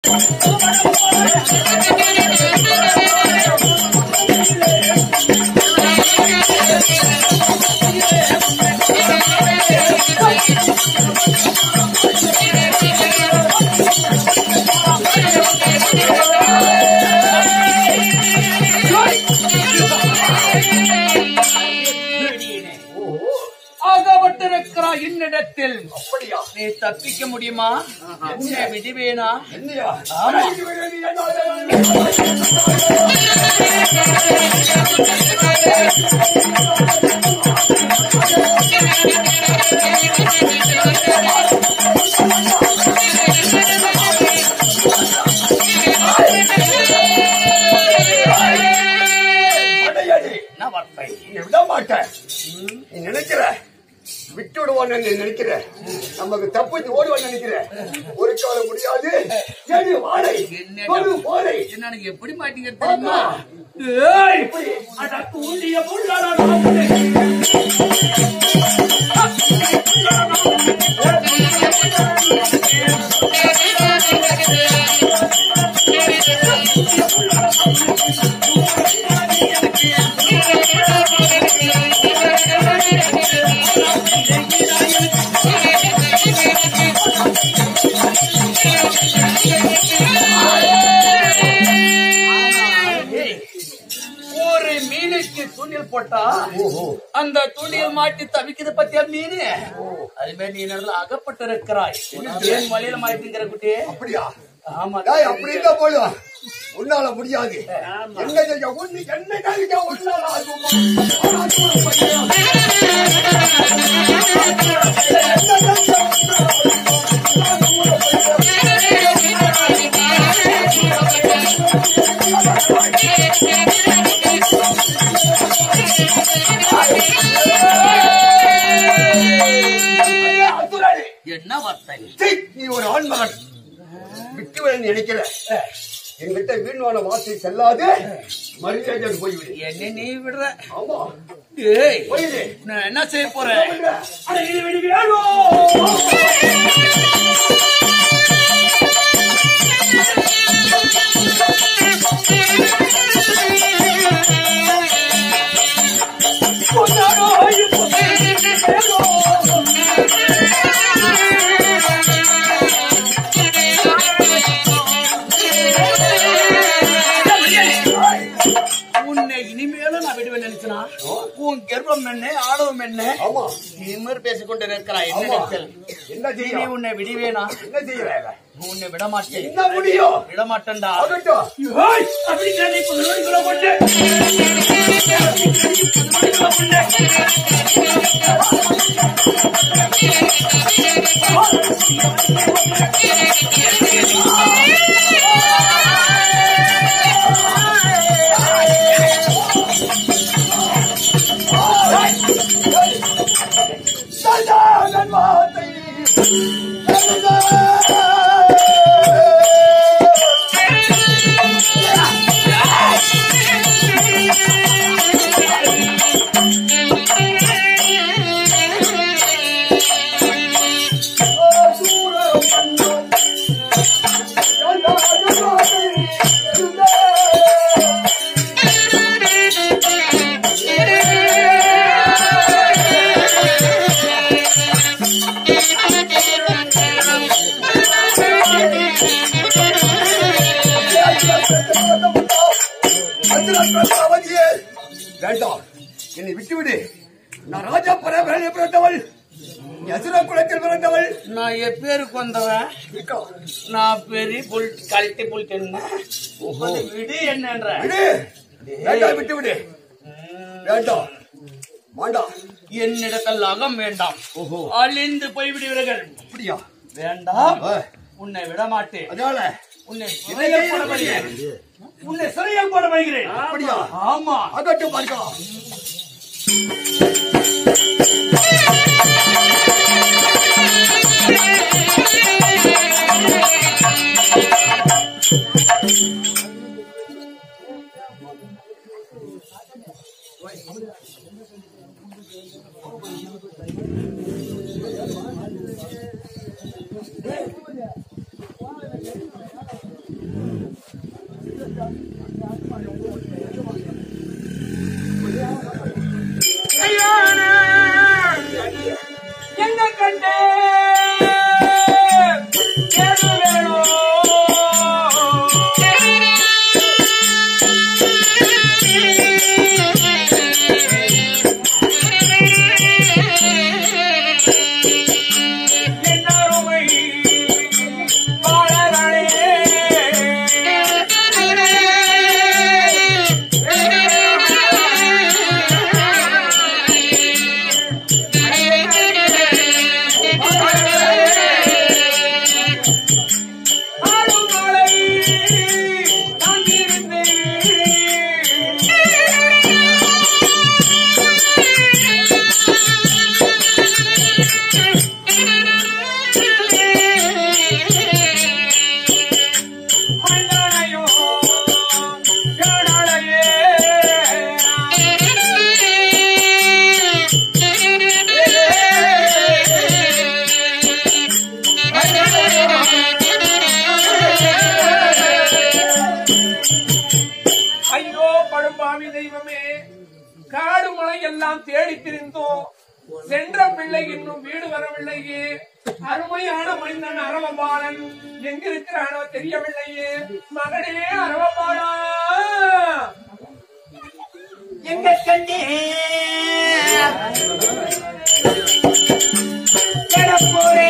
ஆகப்பட்டிருக்கிறாய் என்னிடத்தில் அப்படியா நீ தப்பிக்க முடியுமா என்ன விதிவேனா என்னையா ஆமா. அடையாடி என்ன வார்த்தை நீ விட மாட்டேன் நீ நினைக்கிற விட்டு விடுவான்னு நீ நினைக்கிற நமக்கு தப்பிச்சு ஓடுவான்னு நினைக்கிற ஒரு காலம் முடியாது ஏடி வாடை என்னடா? ஒரு போரை என்ன எனக்கு எப்படி மாட்டீங்க தெரியுமா ஏய் அட தூண்டிய முள்ளாடா நாமளே. ஏய், ஒரு மீனுக்கு தூண்டில் போட்டா அந்த தூண்டில் மாட்டி தவிக்குது பத்தியா மீன் அது மாதிரி நீ நல்லா அகப்பட்டு இருக்கிறாய் ஏன் வழியில மாட்டிங்கிற குட்டி அப்படியா ஆமா டேய் அப்படி இருந்தா போதும் உன்னால முடியாது என்ன செய்ய ஒண்ணு என்ன காலிக்க உன்னால ஆகுமா? ஆகுமா பையன்? ஐயா, அசுராணி. என்ன வார்த்தை சீ, நீ ஒரு ஆண்மகன் விட்டு விட நினைக்கிற என்கிட்ட வீண்வான வார்த்தை செல்லாது மரியாதை போய்விடு என்ன நீ விடுற ஆமா ஏய் போயிடு நான் என்ன செய்ய போறேன் அட, இது விடு, வேணும் உன்னை இனிமேலும் நான் விடுவேன் நினைச்சனா உன் கர்ப்பம் என்ன ஆடவம் என்ன ஆமா இனிமேல் பேசிக்கொண்டு இருக்கிறாய் ஆமா. என்னிடத்தில் என்ன இனி செய்ய உன்னை விடுவேனா என்ன செய்யறாங்க உன்னை விட மாட்டேன் என்ன முடியும் விட மாட்டேன்டா ஆகட்டும் ஏய், அப்படி சொன்னா இப்ப நோய்க்குள்ள போட்டு. சதானன் வார்த்தை அவதியே வேண்டாம் என்னை விட்டுவிடு நான் ராஜா பரம்பரை பிறந்தவள் நீ அசுர குலத்தில் பிறந்தவள் நான் எப்பேருக்கு வந்தவன் இருக்கா. நான் பெரிய புல் கழட்டி புல் என்ன விடு என்னன்ற விடு வேண்டாம் விட்டு விடு வேண்டாம் வேண்டாம் என்னிடத்தில் அகம் வேண்டாம் அழிந்து போய்விடுவீர்கள் அப்படியா வேண்டாம் ஆ, உன்னை விட மாட்டேன் அதனால உன்னை சிறையில் போட வருகிறேன் உன்னை சிறையில் போட வருகிறேன் அப்படியா ஆமா அகட்டும் பார்க்கலாம் நான் இருந்தேன் மண்டானையோ கேடாலையே ஐயோ பழும்பாவி தெய்வமே காடு மலை எல்லாம் தேடி திரிந்தோம் சென்ற பிள்ளை இன்னும் வீடு வரவில்லையே அருமையான மனிதன் அரவபாலன் எங்க இருக்கிறானோ தெரியவில்லையே மகனே அரவபாலா எங்க கண்ணே கடப்போரே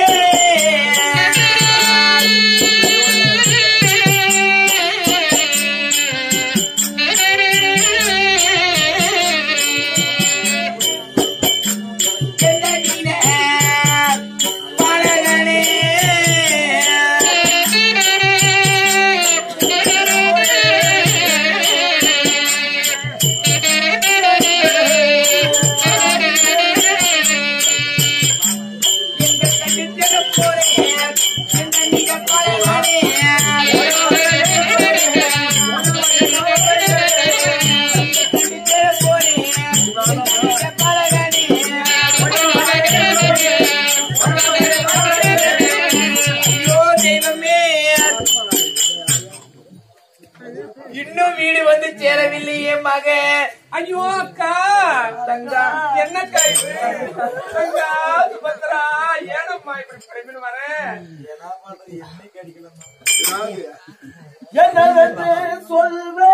இன்னும் வீடு வந்து சேரவில்லையே மக ஐயோ அக்கா தங்கா என்னக்கா இது தங்கா சுபத்ரா ஏனம்மா இப்படி பிரமின் வரேன் என்னவென்று சொல்வேன்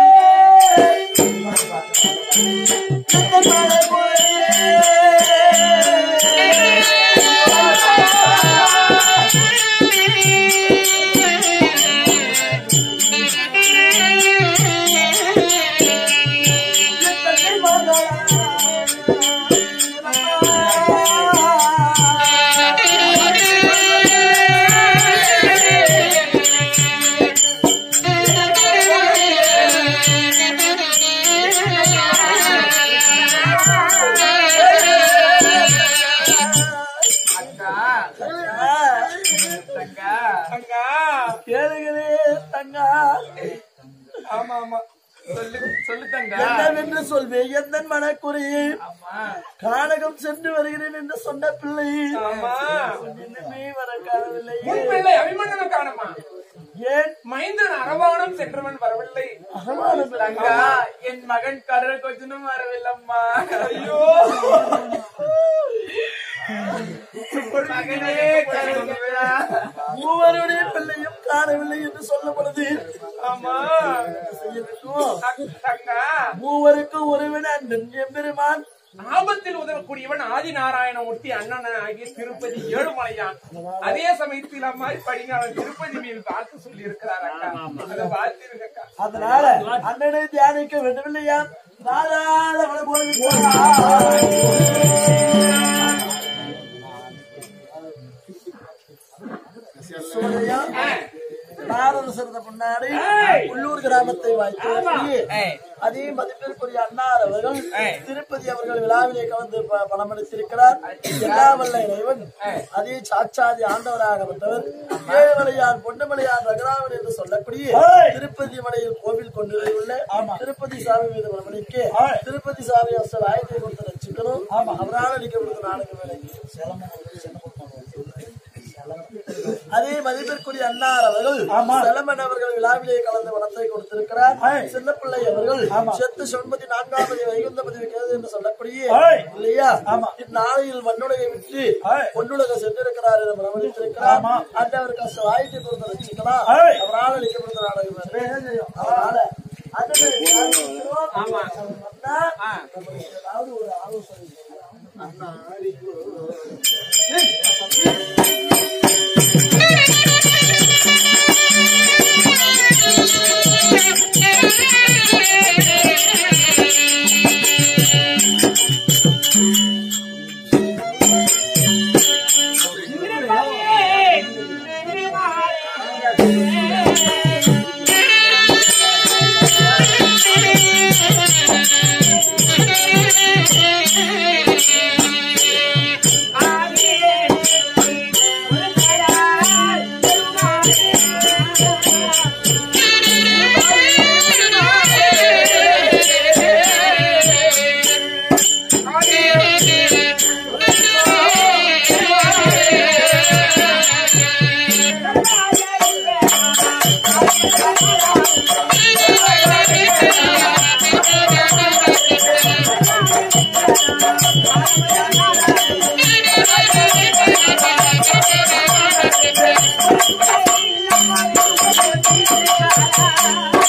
இந்த தங்கா கேளுகிறே தங்கா ஆமா ஆமா சொல்லு சொல்லு தங்கா என்னவென்று சொல்வேன் எந்த மனக்குறையை கானகம் சென்று வருகிறேன் என்று சொன்ன பிள்ளை ஆமா இன்னுமே வர காணவில்லை உன் பிள்ளை அபிமன்னனும் காணமா ஏன் மைந்தன் அரவாணம் சென்றவன் வரவில்லை அகமான தங்கா என் மகன் கடல் கொஞ்சனும் வரவில்லம்மா ஐயோ மகனே கருணா. மூவருடைய பிள்ளையும் காணவில்லை என்று சொல்லப்படுது ஆமா செய்ய வேண்டும் தங்கா மூவருக்கும் ஒருவன் அண்ணன் எம்பெருமான் ஆபத்தில் உதவக்கூடியவன் ஆதி நாராயணமூர்த்தி அண்ணன் ஆகிய திருப்பதி ஏழுமலையான் அதே சமயத்தில் அம்மாரி படிங்காவன் திருப்பதி மீது பார்த்து சொல்லி இருக்கிறார் அக்கா அதை பார்த்திருக்கா அதனால அண்ணனை தியானிக்க வேண்டுமில்லையா நாளாத வளபோல் சோழையா நாரத சிறந்த முன்னாடி ஏய். உள்ளூர் கிராமத்தை வாய்த்து ஏய். அதே மதிப்பிற்குரிய அன்னார் அவர்கள் திருப்பதி அவர்கள் விழாவிலே கலந்து ப- பணம் அளித்திருக்கிறார் எல்லாவல்ல இறைவன் அதே சாட்சாதி ஆண்டவராக வந்தவர் ஏழுமலையான் பொண்டுமலையான் ரகராவன் என்று சொல்லக்கூடிய திருப்பதி மலையில் கோவில் கொண்டிருந்துள்ள திருப்பதி சாமி மீது பணமளிக்க திருப்பதி சாமி அசல் ஆயத்தை கொடுத்து ரசிக்கணும் அவரால் அளிக்கப்பட்ட நாடக வேலைக்கு அதே மதிப்பிற்குரிய அன்னார் அவர்கள் செலமன் அவர்கள் விழாவிலே கலந்து வனத்தை கொடுத்திருக்கிறார் சின்னப்பிள்ளை அவர்கள் செத்து சொன்பதி நான்காவது வைகுந்த பதிவு கேது என்று சொல்லக்கூடிய இல்லையா இந்நாளையில் மண்ணுலகை விட்டு பொன்னுலக சென்றிருக்கிறார் என்று பிரபலித்திருக்கிறார் அந்த அவருக்கு வாய்ப்பு கொடுத்து ரசிக்கலாம் அவரால் அளிக்கப்பட்ட நாடகம் அது. அதனால அண்ணனை தியானிக்கிறோம். அண்ணா, நம்மளுக்கு ஏதாவது ஒரு ஆலோசனை திருப்பதி Thank you.